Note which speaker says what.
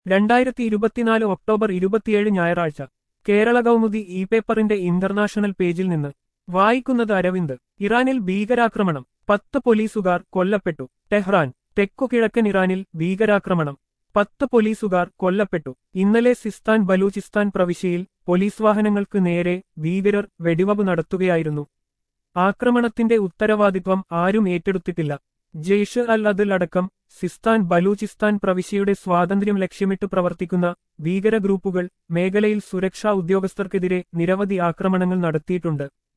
Speaker 1: രണ്ടായിരത്തി ഇരുപത്തിനാല് ഒക്ടോബർ ഇരുപത്തിയേഴ് ഞായറാഴ്ച കേരള കൗമുദി ഇ പേപ്പറിന്റെ ഇന്റർനാഷണൽ പേജിൽ നിന്ന് വായിക്കുന്നത് അരവിന്ദ് ഇറാനിൽ ഭീകരാക്രമണം പത്ത് പോലീസുകാർ കൊല്ലപ്പെട്ടു ടെഹ്റാൻ തെക്കുകിഴക്കൻ ഇറാനിൽ ഭീകരാക്രമണം പത്ത് പോലീസുകാർ കൊല്ലപ്പെട്ടു ഇന്നലെ സിസ്താൻ ബലൂചിസ്ഥാൻ പ്രവിശ്യയിൽ പോലീസ് വാഹനങ്ങൾക്ക് നേരെ ഭീകരർ വെടിവെപ്പ് നടത്തുകയായിരുന്നു ആക്രമണത്തിന്റെ ഉത്തരവാദിത്വം ആരും ഏറ്റെടുത്തിട്ടില്ല ജെയ്ഷ് അൽ അദിൽ അടക്കം സിസ്താൻ ബലൂചിസ്ഥാൻ പ്രവിശ്യയുടെ സ്വാതന്ത്ര്യം ലക്ഷ്യമിട്ട് പ്രവർത്തിക്കുന്ന ഭീകര ഗ്രൂപ്പുകൾ മേഖലയിൽ സുരക്ഷാ ഉദ്യോഗസ്ഥർക്കെതിരെ നിരവധി ആക്രമണങ്ങൾ നടത്തിയിട്ടുണ്ട്